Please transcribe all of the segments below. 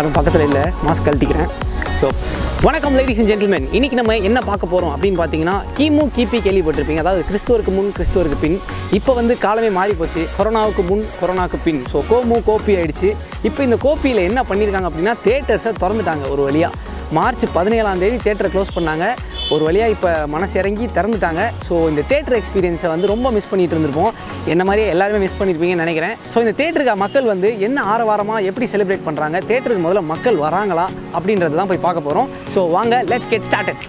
யாரும் பக்கத்தில் இல்லை மாஸ்க் கழட்டிக்கிறேன் ஸோ வணக்கம் லேடிஸ் அண்ட் ஜென்டில்மேன் இன்னைக்கு நம்ம என்ன பார்க்க போகிறோம் அப்படின்னு பார்த்தீங்கன்னா கிமு கிபி கேள்விப்பட்டிருப்பீங்க அதாவது கிறிஸ்துவருக்கு முன் கிறிஸ்துவருக்கு பின் இப்போ வந்து காலமே மாறி போச்சு கொரோனாவுக்கு முன் கொரோனாவுக்கு பின் ஸோ கோமு கோப்பி ஆயிடுச்சு இப்போ இந்த கோப்பியில் என்ன பண்ணியிருக்காங்க அப்படின்னா தேட்டர்ஸை திறந்துட்டாங்க ஒரு வழியாக மார்ச் பதினேழாம் தேதி தேட்டரை க்ளோஸ் பண்ணாங்க ஒரு வழியாக இப்போ மனசு இறங்கி திறந்துட்டாங்க ஸோ இந்த தேட்டர் எக்ஸ்பீரியன்ஸை வந்து ரொம்ப மிஸ் பண்ணிட்டு இருந்திருப்போம் என்ன மாதிரியே எல்லாருமே மிஸ் பண்ணியிருப்பீங்கன்னு நினைக்கிறேன் ஸோ இந்த தேட்டருக்கு மக்கள் வந்து என்ன ஆரவாரமாக எப்படி செலிப்ரேட் பண்ணுறாங்க தேட்டருக்கு முதல்ல மக்கள் வராங்களா அப்படின்றத தான் போய் பார்க்க போகிறோம் ஸோ வாங்க let's get started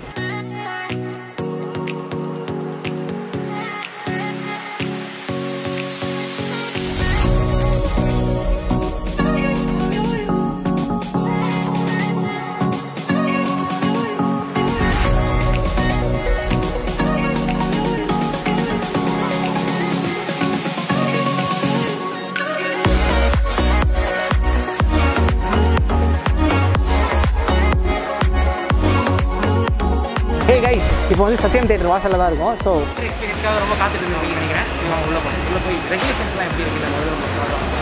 hey guys இப்போ வந்து சத்யம் தேட்டர் வாசலில் தான் இருக்கும் ஸோ எக்ஸ்பீரியன்ஸ்க்காக ரொம்ப காத்துட்டு இருந்தீங்கன்னு நினைக்கிறேன் ஸோ உள்ள போய் உள்ள போய் ரெகுலேஷன்ஸ்லாம் எப்படி இருக்குது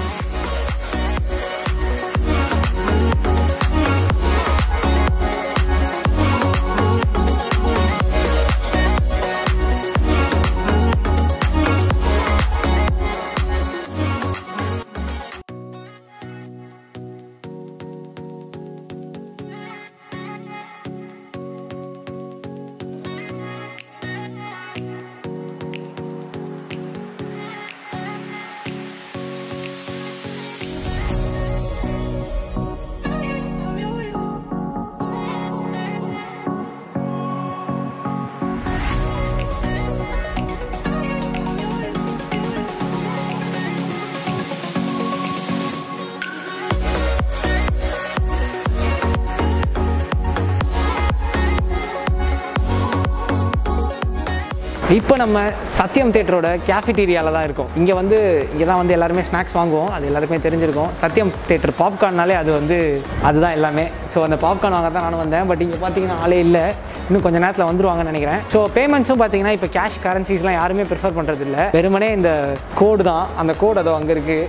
இப்போ நம்ம சத்யம் தேட்டரோட கேஃபிட்டீரியாவில் தான் இருக்கோம் இங்கே வந்து இங்கே தான் வந்து எல்லாருமே ஸ்நாக்ஸ் வாங்குவோம் அது எல்லாருக்குமே தெரிஞ்சிருக்கும் சத்யம் தேட்டர் பாப்கார்ன்னாலே அது வந்து அதுதான் எல்லாமே ஸோ அந்த பாப்கார்ன் வாங்க தான் நானும் வந்தேன் பட் இங்கே பார்த்தீங்கன்னா ஆளே இல்லை இன்னும் கொஞ்சம் நேரத்தில் வந்துருவாங்கன்னு நினைக்கிறேன் ஸோ பேமெண்ட்ஸும் பார்த்தீங்கன்னா இப்போ கேஷ் கரன்சிஸ்லாம் யாருமே ப்ரிஃபர் பண்ணுறது இல்லை வெறுமனே இந்த கோடு தான் அந்த கோடு அதோ அங்கே இருக்குது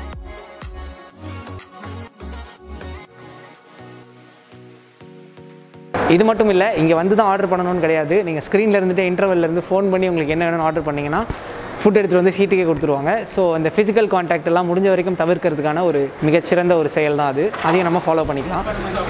இது மட்டும் இல்லை இங்கே வந்து தான் ஆர்டர் பண்ணணும்னு கிடையாது நீங்கள் ஸ்க்ரீனில் இருந்துட்டு இன்டர்வெல்ல இருந்து ஃபோன் பண்ணி உங்களுக்கு என்ன வேணும்னு ஆர்டர் பண்ணிங்கன்னா ஃபுட் எடுத்துகிட்டு வந்து சீட்டுக்கே கொடுத்துருவாங்க ஸோ அந்த ஃபிசிக்கல் கான்டாக்ட் எல்லாம் முடிஞ்ச வரைக்கும் தவிர்க்கிறதுக்கான ஒரு மிகச்சிறந்த ஒரு செயல் தான் அது அதையும் நம்ம ஃபாலோ பண்ணிக்கலாம்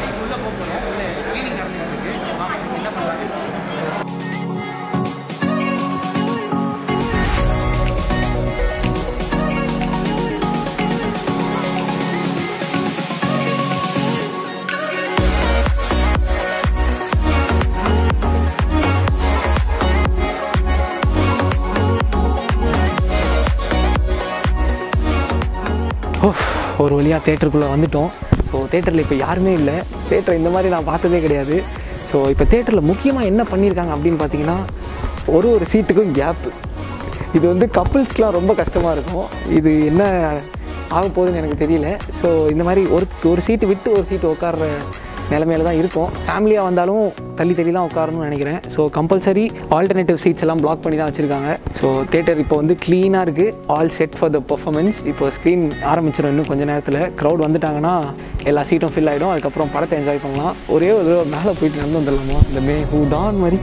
ஓ, ஒரு வழியாக தேட்டருக்குள்ளே வந்துட்டோம் ஸோ தேட்டரில் இப்போ யாருமே இல்லை தேட்டர் இந்த மாதிரி நான் பார்த்ததே கிடையாது ஸோ இப்போ தேட்டரில் முக்கியமாக என்ன பண்ணியிருக்காங்க அப்படின்னு பார்த்தீங்கன்னா ஒரு ஒரு சீட்டுக்கும் கேப்பு இது வந்து கப்புள்ஸ்க்குலாம் ரொம்ப கஷ்டமாக இருக்கும் இது என்ன ஆக போகுதுன்னு எனக்கு தெரியல ஸோ இந்த மாதிரி ஒரு ஒரு சீட்டு விட்டு ஒரு சீட்டு உட்கார்ற நிலமையில தான் இருக்கும் ஃபேமிலியாக வந்தாலும் தள்ளி தள்ளி தான் உட்காரணும்னு நினைக்கிறேன் ஸோ கம்பல்சரி ஆல்டர்னேட்டிவ் சீட்ஸ் எல்லாம் பிளாக் பண்ணி தான் வச்சுருக்காங்க ஸோ தேட்டர் இப்போ வந்து க்ளீனாக இருக்குது all set for the performance இப்போ ஸ்க்ரீன் ஆரம்பிச்சிடும் இன்னும் கொஞ்சம் நேரத்தில் க்ரௌட் வந்துட்டாங்கன்னா எல்லா சீட்டும் ஃபில் ஆகிடும் அதுக்கப்புறம் படத்தை என்ஜாய் பண்ணலாம் ஒரே ஒரு தடவை மேலே போயிட்டு நடந்து வந்துடலாமா இந்த மே ஹூ தான் மாதிரி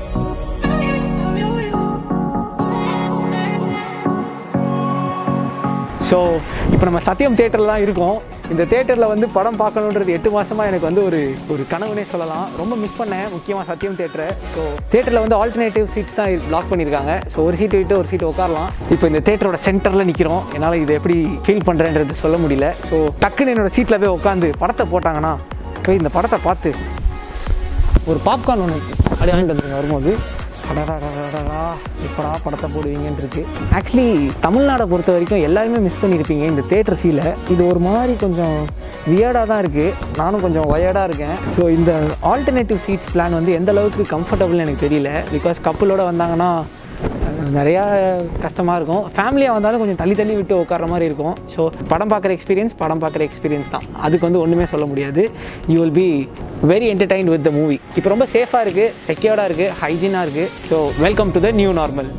ஸோ இப்போ நம்ம சத்யம் தேட்டரில் தான் இருக்கோம் இந்த தேட்டரில் வந்து படம் பார்க்கணுன்றது எட்டு மாதமாக எனக்கு வந்து ஒரு ஒரு கனவுனே சொல்லலாம் ரொம்ப மிஸ் பண்ணேன் முக்கியமாக சத்யம் தேட்டரை ஸோ தேட்டரில் வந்து ஆல்டர்னேட்டிவ் சீட்ஸ் தான் பிளாக் பண்ணியிருக்காங்க ஸோ ஒரு சீட்டு விட்டு ஒரு சீட்டு உட்காரலாம் இப்போ இந்த தேட்டரோட சென்டரில் நிற்கிறோம் என்னால் இதை எப்படி ஃபீல் பண்ணுறேன்றது சொல்ல முடியல ஸோ டக்குன்னு என்னோட சீட்டில் போய் உட்காந்து படத்தை போட்டாங்கன்னா போய் இந்த படத்தை பார்த்து ஒரு பாப்கார்ன் ஒன்று அப்படி வாங்கிட்டு வந்துருங்க வரும்போது அடடடடடடா எப்படா படத்தை போடுவீங்கன்னு இருக்கு ஆக்சுவலி தமிழ்நாடை பொறுத்த வரைக்கும் எல்லாருமே மிஸ் பண்ணியிருப்பீங்க இந்த தேட்டர் ஃபீலை இது ஒரு மாதிரி கொஞ்சம் வியர்டாக தான் இருக்குது நானும் கொஞ்சம் வயர்டாக இருக்கேன் ஸோ இந்த ஆல்டர்னேட்டிவ் சீட்ஸ் பிளான் வந்து எந்த அளவுக்கு கம்ஃபர்டபுள்னு எனக்கு தெரியல பிகாஸ் கப்பலோட வந்தாங்கன்னா நிறையா கஷ்டமாக இருக்கும் ஃபேமிலியாக வந்தாலும் கொஞ்சம் தள்ளி தள்ளி விட்டு உட்கார்ற மாதிரி இருக்கும் ஸோ படம் பார்க்குற எக்ஸ்பீரியன்ஸ் படம் பார்க்குற எக்ஸ்பீரியன்ஸ் தான் அதுக்கு வந்து ஒன்றுமே சொல்ல முடியாது you will be very entertained with the movie இப்போ ரொம்ப சேஃபாக இருக்குது செக்யூர்டாக இருக்குது ஹைஜீனாக இருக்குது so welcome to the new normal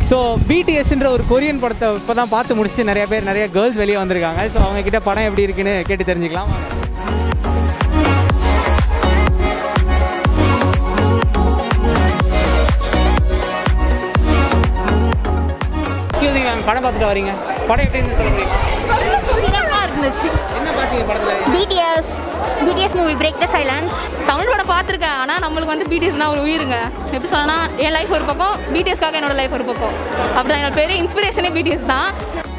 so பிடிஎஸ்ன்ற ஒரு கொரியன் படத்தை இப்போ தான் பார்த்து முடிச்சு நிறைய பேர் நிறைய கேர்ள்ஸ் வெளியே வந்திருக்காங்க ஸோ அவங்க கிட்ட படம் எப்படி இருக்குன்னு கேட்டு தெரிஞ்சுக்கலாம் எக்ஸ்கியூஸ் மேம் படம் பார்த்துட்டு வரீங்க படம் எப்படி இருந்து சொல்ல முடியுமா சிறப்பாக இருந்துச்சு என்ன பார்த்தீங்க படத்தில் BTS BTS movie break the silence Tamil படம் பார்த்துருக்கேன் ஆனால் நம்மளுக்கு வந்து பிடிஎஸ்னா ஒரு உயிருங்க எப்படி சொல்லனா என் லைஃப் ஒரு பக்கம் பிடிஎஸ்க்காக என்னோட லைஃப் ஒரு பக்கம் அப்படிதான் என்னோட பெரிய இன்ஸ்பிரேஷனே பிடிஎஸ் தான்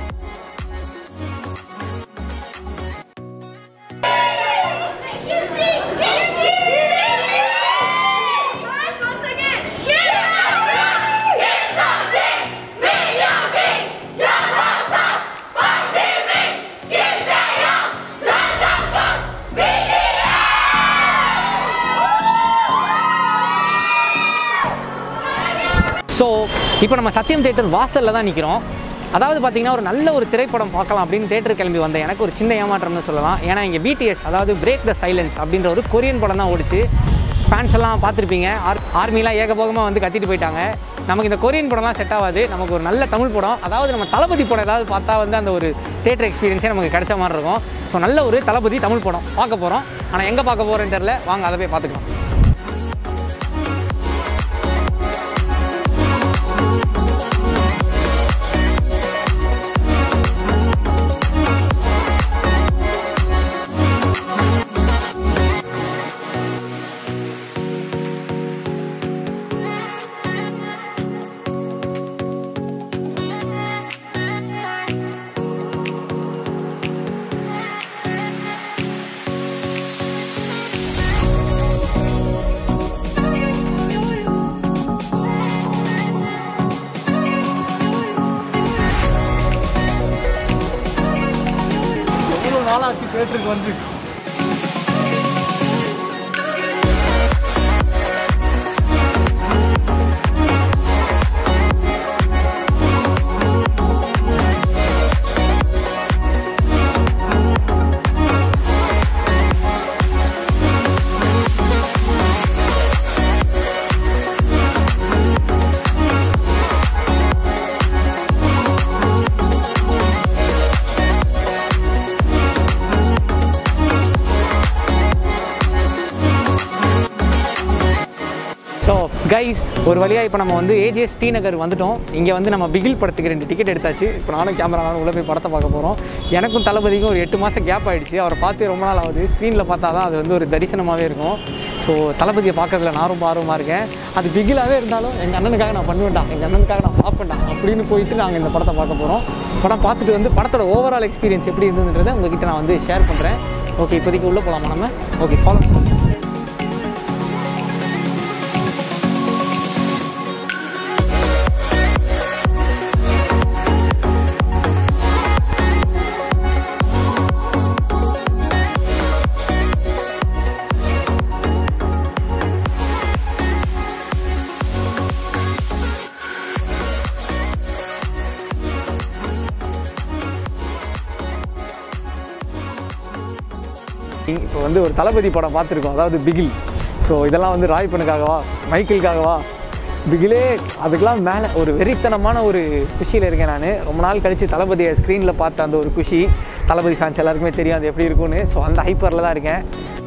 ஸோ இப்போ நம்ம சத்யம் தேட்டர் வாசலில் தான் நிற்கிறோம் அதாவது பார்த்தீங்கன்னா ஒரு நல்ல ஒரு திரைப்படம் பார்க்கலாம் அப்படின்னு தேட்டர் கிளம்பி வந்தேன் எனக்கு ஒரு சின்ன ஏமாற்றம்னு சொல்லலாம் ஏன்னா இங்கே பிடிஎஸ் அதாவது பிரேக் த சைலன்ஸ் அப்படின்ற ஒரு கொரியன் படம் தான் ஓடிச்சு ஃபேன்ஸ் எல்லாம் பார்த்துருப்பீங்க ஆர் ஆர்மிலாம் ஏகபோகமாக வந்து கத்திட்டு போயிட்டாங்க நமக்கு இந்த கொரியன் படம்லாம் செட் ஆகாது நமக்கு ஒரு நல்ல தமிழ் படம் அதாவது நம்ம தளபதி படம் ஏதாவது பார்த்தா வந்து அந்த ஒரு தேட்டர் எக்ஸ்பீரியன்ஸே நமக்கு கிடைச்ச மாதிரி இருக்கும் ஸோ நல்ல ஒரு தளபதி தமிழ் படம் பார்க்க போகிறோம் ஆனால் எங்கே பார்க்க போகிறேன்னு தெரில வாங்க அதை போய் பார்த்துக்கலாம் எவ்வளோ நாளாச்சு தேட்டருக்கு வந்து ஸோ கைஸ் ஒரு வழியாக இப்போ நம்ம வந்து ஏஜிஎஸ் டி நகர் வந்துட்டோம் இங்கே வந்து நம்ம பிகில் படத்துக்கு ரெண்டு டிக்கெட் எடுத்தாச்சு இப்போ நானும் கேமரா நானும் உள்ளே போய் படத்தை பார்க்க போகிறோம் எனக்கும் தளபதிக்கும் ஒரு எட்டு மாதம் கேப் ஆகிடுச்சு அவரை பார்த்து ரொம்ப நாள் ஆகுது ஸ்க்ரீனில் பார்த்தா தான் அது வந்து ஒரு தரிசனமாகவே இருக்கும் ஸோ தளபதியை பார்க்கறதுல நான் ரொம்ப ஆர்வமாக இருக்கேன் அது பிகிலாகவே இருந்தாலும் எங்கள் அண்ணனுக்காக நான் பண்ணுவேன்டா எங்கள் அண்ணனுக்காக நான் பார்ப்பேன்டா அப்படின்னு போயிட்டு நாங்கள் இந்த படத்தை பார்க்க போகிறோம் படம் பார்த்துட்டு வந்து படத்தோட ஓவரால் எக்ஸ்பீரியன்ஸ் எப்படி இருந்ததுன்றதை உங்ககிட்ட நான் வந்து ஷேர் பண்ணுறேன் ஓகே இப்போதைக்கு உள்ளே போகலாமா நம்ம ஓகே ஃபாலோ பண்ணுவோம் இப்போ வந்து ஒரு தளபதி படம் பார்த்துருக்கோம் அதாவது பிகில் ஸோ இதெல்லாம் வந்து ராய்ப்பனுக்காகவா மைக்கிளுக்காகவா பிகிலே அதுக்கெல்லாம் மேலே ஒரு வெறித்தனமான ஒரு குஷியில் இருக்கேன் நான் ரொம்ப நாள் கழித்து தளபதியை ஸ்க்ரீனில் பார்த்த அந்த ஒரு குஷி தளபதி ஃபேன்ஸ் எல்லாருக்குமே தெரியும் அது எப்படி இருக்கும்னு ஸோ அந்த ஹைப்பரில் தான் இருக்கேன்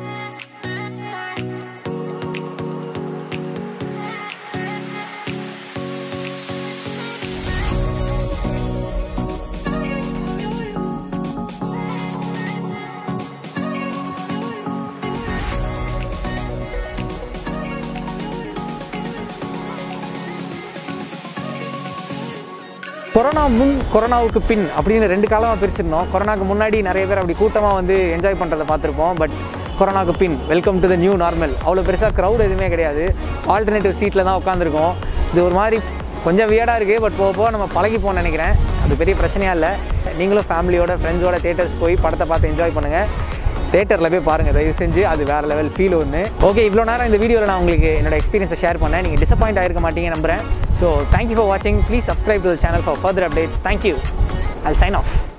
கொரோனா முன் கொரோனாவுக்கு பின் அப்படின்னு ரெண்டு காலமாக பிரிச்சிருந்தோம் கொரோனாக்கு முன்னாடி நிறைய பேர் அப்படி கூட்டமாக வந்து என்ஜாய் பண்ணுறதை பார்த்துருப்போம் பட் கொரோனாக்கு பின் welcome to the new normal அவ்வளோ பெருசாக க்ரௌட் எதுவுமே கிடையாது ஆல்டர்னேட்டிவ் சீட்டில் தான் உட்காந்துருக்கோம் இது ஒரு மாதிரி கொஞ்சம் வியடாக இருக்குது பட் போக போக நம்ம பழகிப்போம்னு நினைக்கிறேன் அது பெரிய பிரச்சனையாக இல்லை நீங்களும் ஃபேமிலியோட ஃப்ரெண்ட்ஸோட தேட்டர்ஸ் போய் படத்தை பார்த்து என்ஜாய் பண்ணுங்கள் தேட்டரில் போய் பாருங்கள் தயவு செஞ்சு அது வேறு லெவல் ஃபீல் ஒன்று ஓகே இவ்வளோ நேரம் இந்த வீடியோவில் நான் உங்களுக்கு என்னோட எக்ஸ்பீரியன்ஸை ஷேர் பண்ணேன் நீங்கள் டிசப்பாயிண்ட் ஆயிருக்க மாட்டீங்க நம்புறேன் ஸோ தேங்க்யூ ஃபார் வாட்சிங் please subscribe to the channel for further updates thank you I sign of